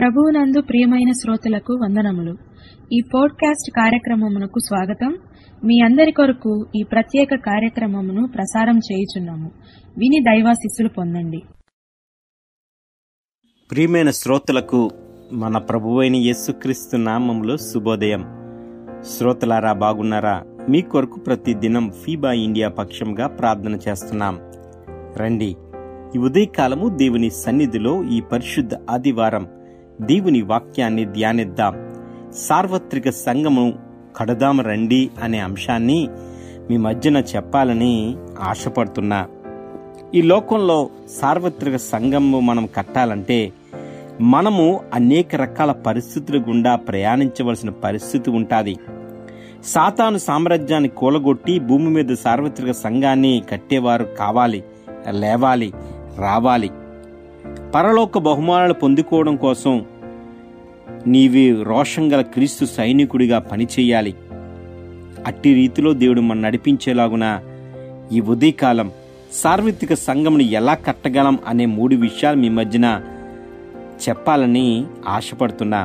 ప్రభువునందు ప్రియమైన శ్రోతలకు వందనములు ఈ పోడ్కాస్ట్ కార్యక్రమమునకు స్వాగతం మీ అందరి కొరకు ఈ ప్రత్యేక కార్యక్రమమును ప్రసారం చేయుచున్నాము విని దైవాశిస్సులు పొందండి ప్రియమైన శ్రోతలకు మన ప్రభువైన యేసుక్రీస్తు నామంలో శుభోదయం శ్రోతలారా బాగున్నారా మీ కొరకు ప్రతి దినం ఫీబా ఇండియా పక్షంగా ప్రార్థన చేస్తున్నాం రండి ఈ ఉదయకాలము దేవుని సన్నిధిలో ఈ పరిశుద్ధ ఆదివారం దేవుని వాక్యాన్ని ధ్యానిద్దాం సార్వత్రిక సంఘము కడదాం రండి అనే అంశాన్ని మీ మధ్యన చెప్పాలని ఆశపడుతున్నా ఈ లోకంలో సార్వత్రిక సంఘము మనం కట్టాలంటే మనము అనేక రకాల పరిస్థితుల గుండా ప్రయాణించవలసిన పరిస్థితి ఉంటుంది సాతాను సామ్రాజ్యాన్ని కూలగొట్టి భూమి మీద సార్వత్రిక సంఘాన్ని కట్టేవారు కావాలి లేవాలి రావాలి పరలోక బహుమానాలు పొందుకోవడం కోసం నీవి రోషం గల క్రీస్తు సైనికుడిగా పనిచేయాలి అట్టి రీతిలో దేవుడు మన నడిపించేలాగున ఈ ఉదయకాలం సార్వత్రిక సంఘమును ఎలా కట్టగలం అనే మూడు విషయాలు మీ మధ్యన చెప్పాలని ఆశపడుతున్నా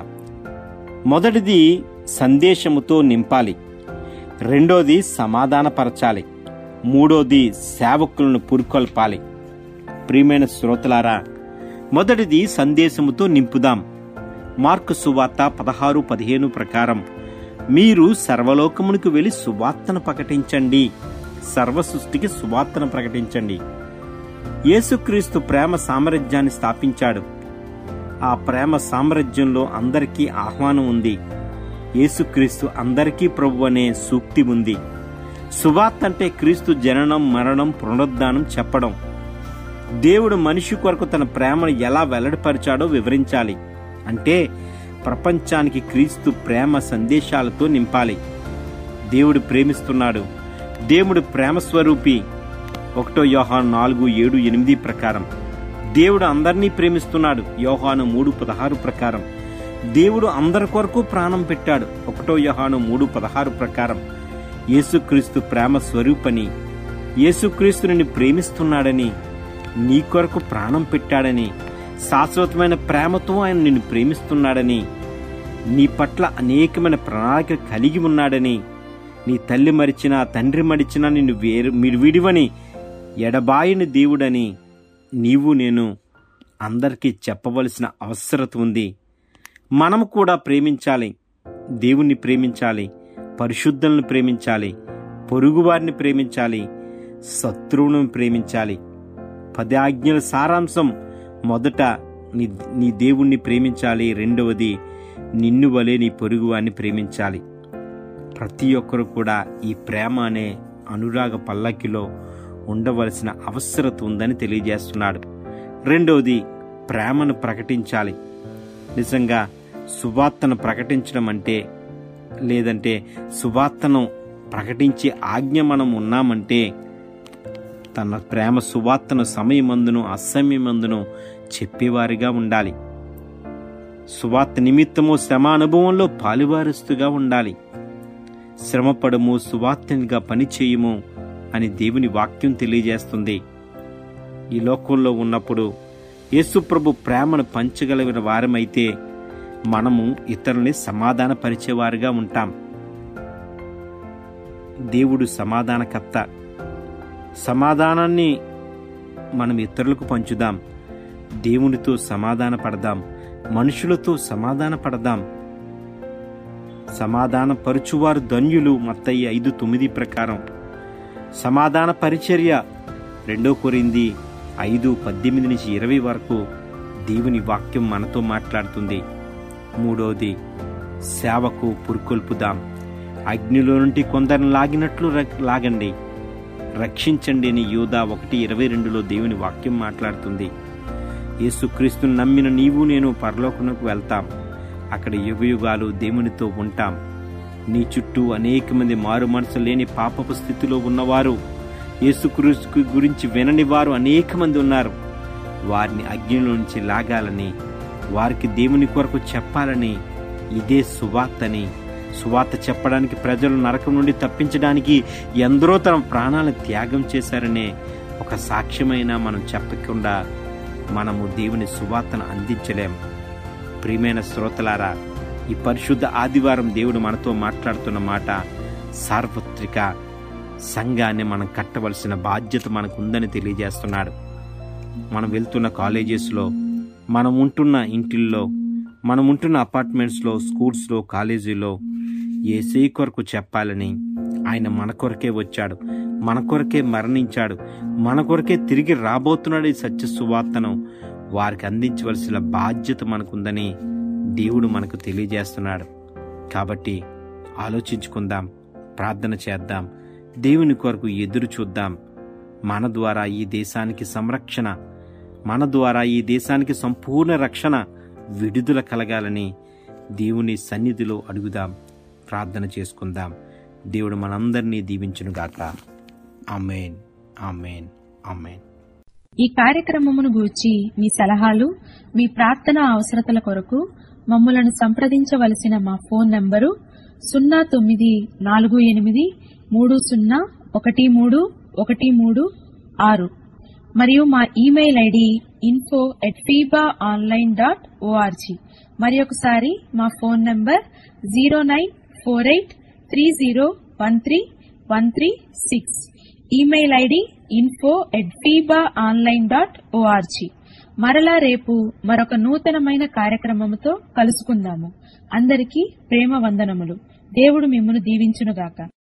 మొదటిది సందేశముతో నింపాలి రెండోది సమాధానపరచాలి మూడోది సేవకులను పురుకొల్పాలి ప్రియమైన శ్రోతలారా మొదటిది సందేశముతో నింపుదాం మార్కు సువార్త పదహారు పదిహేను ప్రకారం మీరు సర్వలోకమునికి వెళ్లి సువార్తను ప్రకటించండి సర్వ సృష్టికి సువార్తను ప్రకటించండి యేసుక్రీస్తు ప్రేమ సామ్రాజ్యాన్ని స్థాపించాడు ఆ ప్రేమ సామ్రాజ్యంలో అందరికీ ఆహ్వానం ఉంది యేసుక్రీస్తు అందరికీ ప్రభు అనే సూక్తి ఉంది సువార్త అంటే క్రీస్తు జననం మరణం పునరుద్ధానం చెప్పడం దేవుడు మనిషి కొరకు తన ప్రేమను ఎలా వెల్లడిపరిచాడో వివరించాలి అంటే ప్రపంచానికి క్రీస్తు ప్రేమ సందేశాలతో నింపాలి దేవుడు ప్రేమిస్తున్నాడు దేవుడు ప్రేమ స్వరూపి ఒకటో యోహాను నాలుగు ఏడు ఎనిమిది ప్రకారం దేవుడు అందరినీ ప్రేమిస్తున్నాడు యోహాను మూడు పదహారు ప్రకారం దేవుడు అందరి కొరకు ప్రాణం పెట్టాడు ఒకటో యోహాను మూడు పదహారు ప్రకారం యేసుక్రీస్తు ప్రేమ స్వరూపని యేసుక్రీస్తు నిన్ను ప్రేమిస్తున్నాడని నీ కొరకు ప్రాణం పెట్టాడని శాశ్వతమైన ప్రేమతో ఆయన నిన్ను ప్రేమిస్తున్నాడని నీ పట్ల అనేకమైన ప్రణాళిక కలిగి ఉన్నాడని నీ తల్లి మరిచినా తండ్రి మరిచినా నిన్ను వేరు మీరు విడివని ఎడబాయిని దేవుడని నీవు నేను అందరికీ చెప్పవలసిన అవసరత ఉంది మనము కూడా ప్రేమించాలి దేవుణ్ణి ప్రేమించాలి పరిశుద్ధులను ప్రేమించాలి పొరుగువారిని ప్రేమించాలి శత్రువును ప్రేమించాలి పది ఆజ్ఞల సారాంశం మొదట నీ నీ దేవుణ్ణి ప్రేమించాలి రెండవది నిన్ను వలె నీ పొరుగువారిని ప్రేమించాలి ప్రతి ఒక్కరు కూడా ఈ ప్రేమ అనే అనురాగ పల్లకిలో ఉండవలసిన అవసరత ఉందని తెలియజేస్తున్నాడు రెండవది ప్రేమను ప్రకటించాలి నిజంగా సువార్తను ప్రకటించడం అంటే లేదంటే సువార్తను ప్రకటించే ఆజ్ఞ మనం ఉన్నామంటే తన ప్రేమ సువార్తను సమయమందును అసమయమందును చెప్పేవారిగా ఉండాలి సువార్త నిమిత్తము శ్రమ అనుభవంలో పాలువారుస్తుగా ఉండాలి శ్రమపడము సువార్తనిగా పనిచేయము అని దేవుని వాక్యం తెలియజేస్తుంది ఈ లోకంలో ఉన్నప్పుడు యేసుప్రభు ప్రేమను పంచగలిగిన వారమైతే మనము ఇతరుల్ని సమాధానపరిచేవారుగా ఉంటాం దేవుడు సమాధానకర్త సమాధానాన్ని మనం ఇతరులకు పంచుదాం దేవునితో సమాధాన పడదాం మనుషులతో సమాధాన పడదాం సమాధాన పరుచువారు ధన్యులు మత్తయ్య ఐదు తొమ్మిది ప్రకారం సమాధాన పరిచర్య రెండో కొరింది ఐదు పద్దెనిమిది నుంచి ఇరవై వరకు దేవుని వాక్యం మనతో మాట్లాడుతుంది మూడోది సేవకు పురుకొల్పుదాం అగ్నిలో నుండి కొందరిని లాగినట్లు ర- లాగండి రక్షించండి అని యూదా ఒకటి ఇరవై రెండులో దేవుని వాక్యం మాట్లాడుతుంది యేసుక్రీస్తుని నమ్మిన నీవు నేను పరలోకమునకు వెళ్తాం అక్కడ యుగయుగాలు దేవునితో ఉంటాం నీ చుట్టూ అనేక మంది మారు మనసు లేని పాపపు స్థితిలో ఉన్నవారు యేసుక్రీస్తు గురించి వినని వారు అనేక మంది ఉన్నారు వారిని అగ్నిలో నుంచి లాగాలని వారికి దేవుని కొరకు చెప్పాలని ఇదే సువార్తని సువార్త చెప్పడానికి ప్రజలు నరకం నుండి తప్పించడానికి ఎందరో తమ ప్రాణాలను త్యాగం చేశారనే ఒక సాక్ష్యమైనా మనం చెప్పకుండా మనము దేవుని సువార్తను అందించలేం ప్రియమైన శ్రోతలారా ఈ పరిశుద్ధ ఆదివారం దేవుడు మనతో మాట్లాడుతున్న మాట సార్వత్రిక సంఘాన్ని మనం కట్టవలసిన బాధ్యత మనకు ఉందని తెలియజేస్తున్నాడు మనం వెళ్తున్న కాలేజెస్లో మనం ఉంటున్న ఇంటిల్లో మనం ఉంటున్న అపార్ట్మెంట్స్లో స్కూల్స్లో కాలేజీలో ఏసై కొరకు చెప్పాలని ఆయన మన కొరకే వచ్చాడు మన కొరకే మరణించాడు మన కొరకే తిరిగి రాబోతున్నాడు ఈ సత్య సువార్తను వారికి అందించవలసిన బాధ్యత మనకుందని దేవుడు మనకు తెలియజేస్తున్నాడు కాబట్టి ఆలోచించుకుందాం ప్రార్థన చేద్దాం దేవుని కొరకు ఎదురు చూద్దాం మన ద్వారా ఈ దేశానికి సంరక్షణ మన ద్వారా ఈ దేశానికి సంపూర్ణ రక్షణ విడుదల కలగాలని దేవుని సన్నిధిలో అడుగుదాం ప్రార్థన చేసుకుందాం దేవుడు మనందరినీ దీవించునుగాక ఆమెన్ ఆమెన్ ఆమెన్ ఈ కార్యక్రమమును గూర్చి మీ సలహాలు మీ ప్రార్థన అవసరతల కొరకు మమ్మలను సంప్రదించవలసిన మా ఫోన్ నంబరు సున్నా తొమ్మిది నాలుగు ఎనిమిది మూడు సున్నా ఒకటి మూడు ఒకటి మూడు ఆరు మరియు మా email ID info at Fiba online dot ORG మరి ఒకసారి మా phone number zero nine four eight three zero one three one three six email ID info at Fiba online dot ORG మరలా రేపు మరొక నూతనమైన కార్యక్రమముతో కలుసుకుందాము అందరికీ ప్రేమ వందనములు దేవుడు మిమ్మను దీవించునుగాక